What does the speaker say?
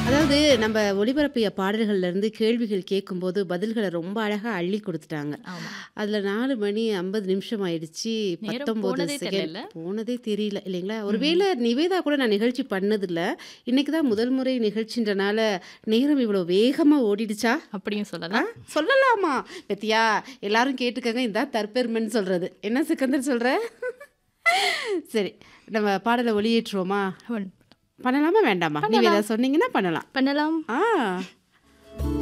அதாவது நம்ம ஒளிபரப்பிய பாடல்கள்ல இருந்து கேள்விகள் கேட்கும்போது பதில்களை ரொம்ப அழகா அள்ளி கொடுத்துட்டாங்க ஆமா. அதுல நாலு மணி ஐம்பது நிமிஷம் ஆயிடுச்சு நேரம் பத்தொன்பது போனதே செகண்ட் தெரியல. போனதே தெரியல இல்லைங்களா ஒருவேளை நிவேதா கூட நான் நிகழ்ச்சி பண்ணதில்ல இன்னைக்கு தான் முதல் முறை நிகழ்ச்சின்றனால நேரம் இவ்வளோ வேகமா ஓடிடுச்சா அப்படியும் ஆ சொல்லலாம் சொல்லலாமா பத்தியா எல்லாரும் கேட்டுக்கங்க இந்த தற்பெருமைன்னு சொல்றது என்ன சிக்கந்தர் சொல்ற சரி நம்ம பாடலை ஒளியேற்றுவோமா அவன் பண்ணலாமா வேண்டாமா நீங்க ஏதாவது சொன்னீங்கன்னா பண்ணலாம் பண்ணலாம் ஆ